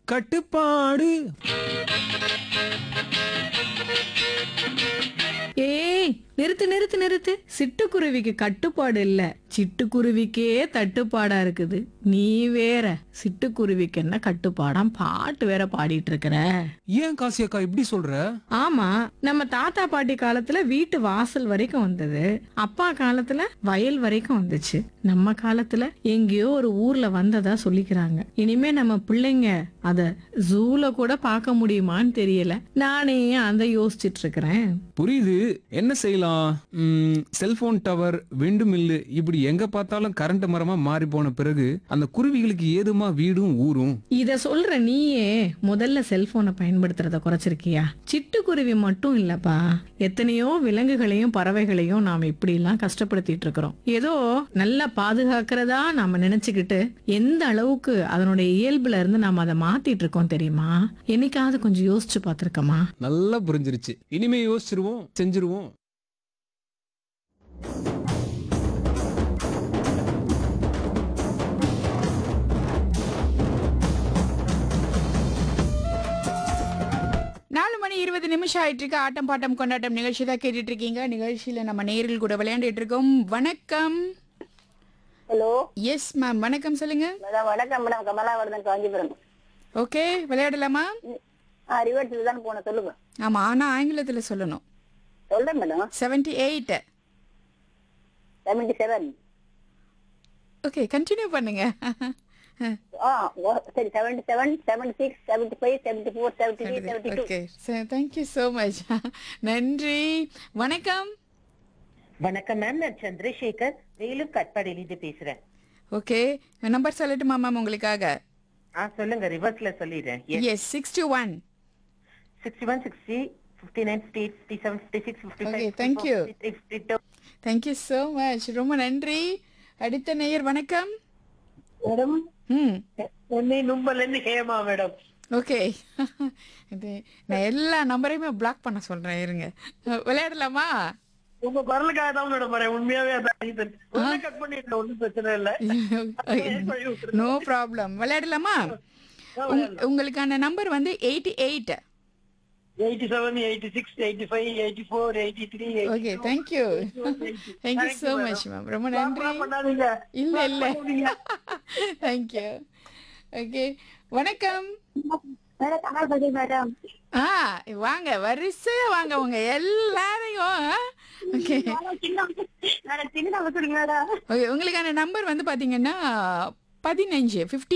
கட்டுப்பாடு ஏய் நிறுத்து நிறுத்து நிறுத்து சிட்டுக்குருவிக்கு கட்டுப்பாடு இல்ல சிட்டுக்குருவிக்கே தட்டுப்பாடா இருக்குது நீ வேற சிட்டுக்குருவிக்கு என்ன கட்டுப்பாடாம் பாட்டு வேற பாடிட்டு இருக்கிற ஏன் காசி அக்கா இப்படி சொல்ற ஆமா நம்ம தாத்தா பாட்டி காலத்துல வீட்டு வாசல் வரைக்கும் வந்தது அப்பா காலத்துல வயல் வரைக்கும் வந்துச்சு நம்ம காலத்துல எங்கேயோ ஒரு ஊர்ல வந்ததா சொல்லிக்கிறாங்க இனிமே நம்ம பிள்ளைங்க அத ஜூல கூட பார்க்க முடியுமான்னு தெரியல நானே அதை யோசிச்சிட்டு இருக்கிறேன் புரியுது என்ன செய்யலாம் ம், செல்போன் டவர் விண்டு மில்லு இப்படி எங்க பார்த்தாலும் கரண்ட் மரமா மாறி போன பிறகு அந்த குருவிகளுக்கு ஏதுமா வீடும் ஊரும் இத சொல்ற நீயே முதல்ல செல்போனை பயன்படுத்துறத குறைச்சிருக்கியா சிட்டுக்குருவி மட்டும் இல்லப்பா எத்தனையோ விலங்குகளையும் பறவைகளையும் நாம இப்படி எல்லாம் கஷ்டப்படுத்திட்டு இருக்கிறோம் ஏதோ நல்லா பாதுகாக்கிறதா நாம நினைச்சுக்கிட்டு எந்த அளவுக்கு அதனுடைய இயல்புல இருந்து நாம அதை மாத்திட்டு இருக்கோம் தெரியுமா என்னைக்காவது கொஞ்சம் யோசிச்சு பார்த்திருக்கமா நல்லா புரிஞ்சிருச்சு இனிமே யோசிச்சிருவோம் செஞ்சிருவோம் நாலு மணி இருபது நிமிஷம் ஆயிட்டு இருக்கு ஆட்டம் பாட்டம் கொண்டாட்டம் நிகழ்ச்சி தான் கேட்டுட்டு இருக்கீங்க நிகழ்ச்சியில நம்ம நேரில் கூட விளையாண்டுட்டு இருக்கோம் வணக்கம் ஹலோ எஸ் மேம் வணக்கம் சொல்லுங்க மேடம் வணக்கம் மேடம் கமலாவர்தன் காஞ்சிபுரம் ஓகே விளையாடலாமா ஆ ரிவர்ஸில் தான் போனேன் சொல்லுங்க ஆமா ஆனா ஆங்கிலத்துல சொல்லணும் சொல்றேன் madam seventy eight seventy seven okay continue பண்ணுங்க ஆ ஓ, சரி seventy seven seventy six seventy five seventy four seventy three seventy two okay thank you so much நன்றி வணக்கம் வணக்கம் மேம் நான் சந்திரசேகர் வேலூர் கட்பாடியிலிருந்து பேசுறேன் ஓகே நம்பர் சொல்லட்டுமா மேம் உங்களுக்காக ஆ சொல்லுங்க ரிவர்ஸ்ல சொல்லிடுறேன் yes six two one sixty one sixty fifty nine fifty eight fifty seven fifty six fifty Okay, five thank you. Fifty two thank you so much ரொம்ப நன்றி அடுத்த நேயர் வணக்கம் மேடம் ம் உன்னை நும்பலன்னு ஹேமா மேடம் ஓகே இது நான் எல்லா நம்பரையுமே பிளாக் பண்ண சொல்றேன் இருங்க விளையாடலாமா உங்க குரலுக்காக தான் மேடம் வரேன் உண்மையாவே அதான் கட் பண்ணிடுறேன் ஒன்றும் பிரச்சனை இல்ல நோ ப்ராப்ளம் விளையாடலாமா உங்க- உங்களுக்கான நம்பர் வந்து eighty eight eighty seven eighty six eighty five eighty four eighty three okay thank you thank you so much ma'am ரொம்ப நன்றி பண்ணாதீங்க இல்ல இல்ல தேங்க்யூ ஓகே வணக்கம் மேடம் கமல்பதி மேடம் ஆ வாங்க வரிசையா வாங்க உங்க எல்லாரையும் ஓகே சின்ன மேடம் சின்ன சொல்லுங்க மேடம் ஓகே உங்களுக்கான நம்பர் வந்து பாத்தீங்கன்னா பதினஞ்சு 15